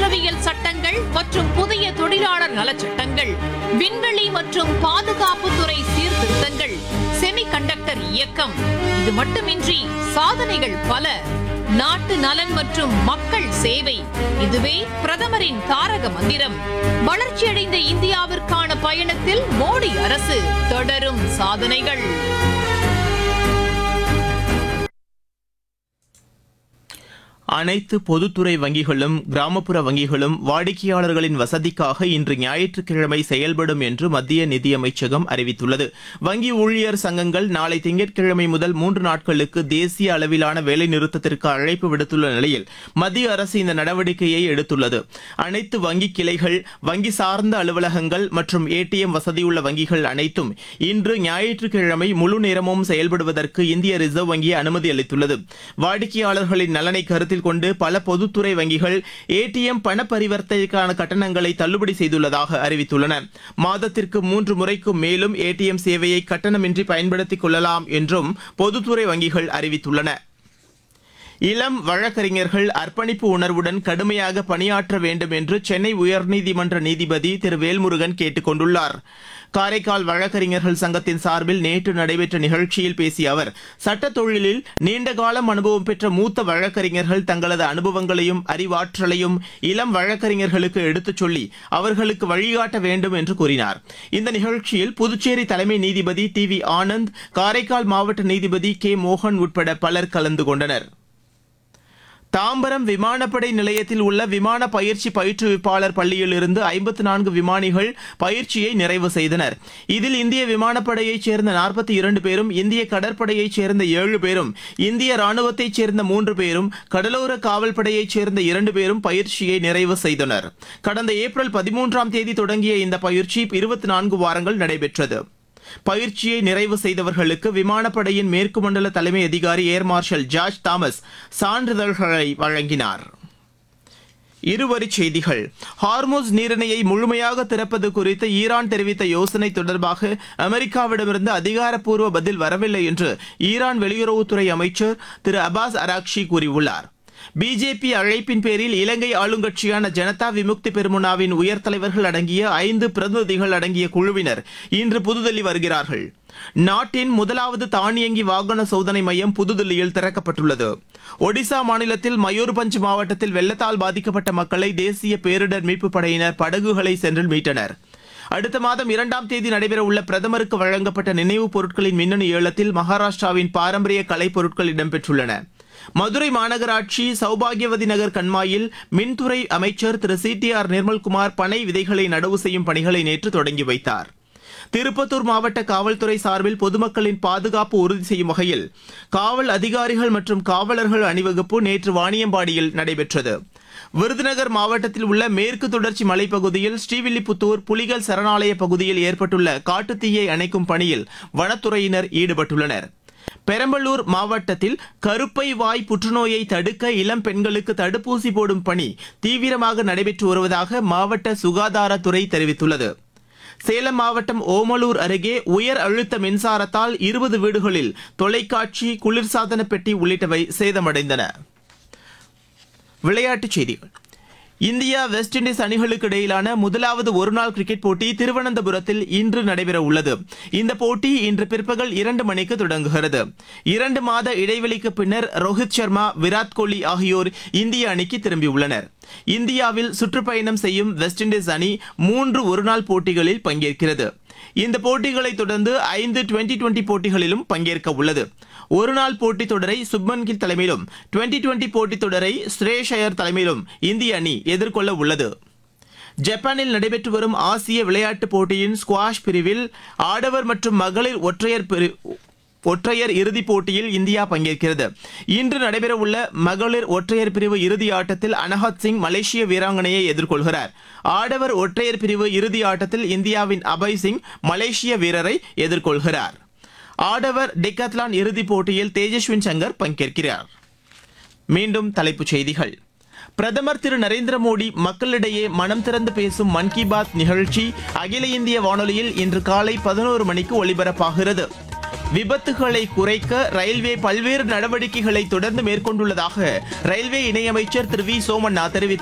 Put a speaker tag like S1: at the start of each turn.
S1: குற்றவியல் சட்டங்கள் மற்றும் புதிய தொழிலாளர் நலச் சட்டங்கள் விண்வெளி மற்றும் பாதுகாப்புத்துறை சீர்திருத்தங்கள் செமிகண்டக்டர் இயக்கம் இது மட்டுமின்றி சாதனைகள் பல நாட்டு நலன் மற்றும் மக்கள் சேவை இதுவே பிரதமரின் தாரக மந்திரம் வளர்ச்சியடைந்த இந்தியாவிற்கான பயணத்தில் மோடி அரசு தொடரும் சாதனைகள்
S2: அனைத்து பொதுத்துறை வங்கிகளும் கிராமப்புற வங்கிகளும் வாடிக்கையாளர்களின் வசதிக்காக இன்று ஞாயிற்றுக்கிழமை செயல்படும் என்று மத்திய நிதியமைச்சகம் அறிவித்துள்ளது வங்கி ஊழியர் சங்கங்கள் நாளை திங்கட்கிழமை முதல் மூன்று நாட்களுக்கு தேசிய அளவிலான வேலைநிறுத்தத்திற்கு அழைப்பு விடுத்துள்ள நிலையில் மத்திய அரசு இந்த நடவடிக்கையை எடுத்துள்ளது அனைத்து வங்கி கிளைகள் வங்கி சார்ந்த அலுவலகங்கள் மற்றும் ஏடிஎம் வசதியுள்ள வங்கிகள் அனைத்தும் இன்று ஞாயிற்றுக்கிழமை முழு நேரமும் செயல்படுவதற்கு இந்திய ரிசர்வ் வங்கி அனுமதி அளித்துள்ளது வாடிக்கையாளர்களின் நலனை கருத்தில் கொண்டு பல பொதுத்துறை வங்கிகள் ஏடிஎம் பண பரிவர்த்தனைக்கான கட்டணங்களை தள்ளுபடி செய்துள்ளதாக அறிவித்துள்ளன மாதத்திற்கு மூன்று முறைக்கும் மேலும் ஏடிஎம் சேவையை கட்டணமின்றி பயன்படுத்திக் கொள்ளலாம் என்றும் பொதுத்துறை வங்கிகள் அறிவித்துள்ளன இளம் வழக்கறிஞர்கள் அர்ப்பணிப்பு உணர்வுடன் கடுமையாக பணியாற்ற வேண்டும் என்று சென்னை உயர்நீதிமன்ற நீதிபதி திரு வேல்முருகன் கேட்டுக் கொண்டுள்ளார் காரைக்கால் வழக்கறிஞர்கள் சங்கத்தின் சார்பில் நேற்று நடைபெற்ற நிகழ்ச்சியில் பேசிய அவர் சட்டத் தொழிலில் நீண்ட காலம் அனுபவம் பெற்ற மூத்த வழக்கறிஞர்கள் தங்களது அனுபவங்களையும் அறிவாற்றலையும் இளம் வழக்கறிஞர்களுக்கு எடுத்துச் சொல்லி அவர்களுக்கு வழிகாட்ட வேண்டும் என்று கூறினார் இந்த நிகழ்ச்சியில் புதுச்சேரி தலைமை நீதிபதி டி வி ஆனந்த் காரைக்கால் மாவட்ட நீதிபதி கே மோகன் உட்பட பலர் கலந்து கொண்டனர் தாம்பரம் விமானப்படை நிலையத்தில் உள்ள விமான பயிற்சி பயிற்றுவிப்பாளர் பள்ளியிலிருந்து ஐம்பத்து நான்கு விமானிகள் பயிற்சியை நிறைவு செய்தனர் இதில் இந்திய விமானப்படையைச் சேர்ந்த நாற்பத்தி இரண்டு பேரும் இந்திய கடற்படையைச் சேர்ந்த ஏழு பேரும் இந்திய ராணுவத்தைச் சேர்ந்த மூன்று பேரும் கடலோர காவல் படையைச் சேர்ந்த இரண்டு பேரும் பயிற்சியை நிறைவு செய்தனர் கடந்த ஏப்ரல் பதிமூன்றாம் தேதி தொடங்கிய இந்த பயிற்சி இருபத்தி நான்கு வாரங்கள் நடைபெற்றது பயிற்சியை நிறைவு செய்தவர்களுக்கு விமானப்படையின் மேற்கு மண்டல தலைமை அதிகாரி ஏர் மார்ஷல் ஜார்ஜ் தாமஸ் சான்றிதழ்களை வழங்கினார் இருவரிச் செய்திகள் ஹார்மோஸ் நீரிணையை முழுமையாக திறப்பது குறித்து ஈரான் தெரிவித்த யோசனை தொடர்பாக அமெரிக்காவிடமிருந்து அதிகாரப்பூர்வ பதில் வரவில்லை என்று ஈரான் வெளியுறவுத்துறை அமைச்சர் திரு அபாஸ் அராக்ஷி கூறியுள்ளார் பிஜேபி அழைப்பின் பேரில் இலங்கை ஆளுங்கட்சியான ஜனதா விமுக்தி பெருமுனாவின் உயர் தலைவர்கள் அடங்கிய ஐந்து பிரதிநிதிகள் அடங்கிய குழுவினர் இன்று புதுதில்லி வருகிறார்கள் நாட்டின் முதலாவது தானியங்கி வாகன சோதனை மையம் புதுதில்லியில் திறக்கப்பட்டுள்ளது ஒடிசா மாநிலத்தில் மயூர்பஞ்ச் மாவட்டத்தில் வெள்ளத்தால் பாதிக்கப்பட்ட மக்களை தேசிய பேரிடர் மீட்புப் படையினர் படகுகளை சென்று மீட்டனர் அடுத்த மாதம் இரண்டாம் தேதி நடைபெறவுள்ள பிரதமருக்கு வழங்கப்பட்ட நினைவுப் பொருட்களின் மின்னணு ஏலத்தில் மகாராஷ்டிராவின் பாரம்பரிய கலைப் பொருட்கள் இடம்பெற்றுள்ளன மதுரை மாநகராட்சி சௌபாகியவதி நகர் கண்மாயில் மின்துறை அமைச்சர் Thiru C T R Nirmalkumar பனை விதைகளை நடவு செய்யும் பணிகளை நேற்று தொடங்கி வைத்தார் திருப்பத்தூர் மாவட்ட காவல்துறை சார்பில் பொதுமக்களின் பாதுகாப்பு உறுதி செய்யும் வகையில் காவல் அதிகாரிகள் மற்றும் காவலர்கள் அணிவகுப்பு நேற்று வாணியம்பாடியில் நடைபெற்றது விருதுநகர் மாவட்டத்தில் உள்ள மேற்கு தொடர்ச்சி மலைப்பகுதியில் ஸ்ரீவில்லிபுத்தூர் புலிகள் சரணாலய பகுதியில் ஏற்பட்டுள்ள காட்டுத்தீயை அணைக்கும் பணியில் வனத்துறையினர் ஈடுபட்டுள்ளனர் பெரம்பலூர் மாவட்டத்தில் கருப்பை வாய் புற்றுநோயை தடுக்க இளம் பெண்களுக்கு தடுப்பூசி போடும் பணி தீவிரமாக நடைபெற்று வருவதாக மாவட்ட சுகாதாரத்துறை தெரிவித்துள்ளது சேலம் மாவட்டம் ஓமலூர் அருகே உயர் அழுத்த மின்சாரத்தால் இருபது வீடுகளில் தொலைக்காட்சி குளிர்சாதன பெட்டி உள்ளிட்டவை சேதமடைந்தன விளையாட்டுச் செய்திகள் இந்தியா வெஸ்ட் இண்டீஸ் அணிகளுக்கு இடையிலான முதலாவது ஒருநாள் கிரிக்கெட் போட்டி திருவனந்தபுரத்தில் இன்று நடைபெற உள்ளது இந்த போட்டி இன்று பிற்பகல் இரண்டு மணிக்கு தொடங்குகிறது இரண்டு மாத இடைவெளிக்கு பின்னர் ரோஹித் சர்மா விராட் கோலி ஆகியோர் இந்திய அணிக்கு திரும்பியுள்ளனர் இந்தியாவில் சுற்றுப்பயணம் செய்யும் வெஸ்ட் இண்டீஸ் அணி மூன்று ஒருநாள் போட்டிகளில் பங்கேற்கிறது இந்த போட்டிகளை தொடர்ந்து ஐந்து டுவெண்டி டுவெண்டி போட்டிகளிலும் பங்கேற்க உள்ளது ஒருநாள் போட்டித் தொடரை சுப்மன் கில் தலைமையிலும் டுவெண்டி டுவெண்டி போட்டித் தொடரை ஸ்ரேஷ் ஐயர் தலைமையிலும் இந்திய அணி எதிர்கொள்ள உள்ளது ஜப்பானில் நடைபெற்று வரும் ஆசிய விளையாட்டுப் போட்டியின் ஸ்குவாஷ் பிரிவில் ஆடவர் மற்றும் மகளிர் ஒற்றையர் பிரி ஒற்றையர் இறுதிப் போட்டியில் இந்தியா பங்கேற்கிறது இன்று நடைபெறவுள்ள மகளிர் ஒற்றையர் பிரிவு இறுதி ஆட்டத்தில் அனஹத் சிங் மலேசிய வீராங்கனையை எதிர்கொள்கிறார் ஆடவர் ஒற்றையர் பிரிவு இறுதி ஆட்டத்தில் இந்தியாவின் அபய் சிங் மலேசிய வீரரை எதிர்கொள்கிறார் ஆடவர் டெக்கத்லான் இறுதிப் போட்டியில் தேஜஸ்வின் சங்கர் பங்கேற்கிறார் மீண்டும் தலைப்புச் செய்திகள் பிரதமர் திரு நரேந்திர மோடி மக்களிடையே மனம் திறந்து பேசும் மன் கி பாத் நிகழ்ச்சி அகில இந்திய வானொலியில் இன்று காலை பதினோரு மணிக்கு ஒலிபரப்பாகிறது விபத்துகளை குறைக்க ரயில்வே பல்வேறு நடவடிக்கைகளை தொடர்ந்து மேற்கொண்டுள்ளதாக ரயில்வே இணையமைச்சர் திரு வி சோமண்ணா தெரிவித்துள்ளார்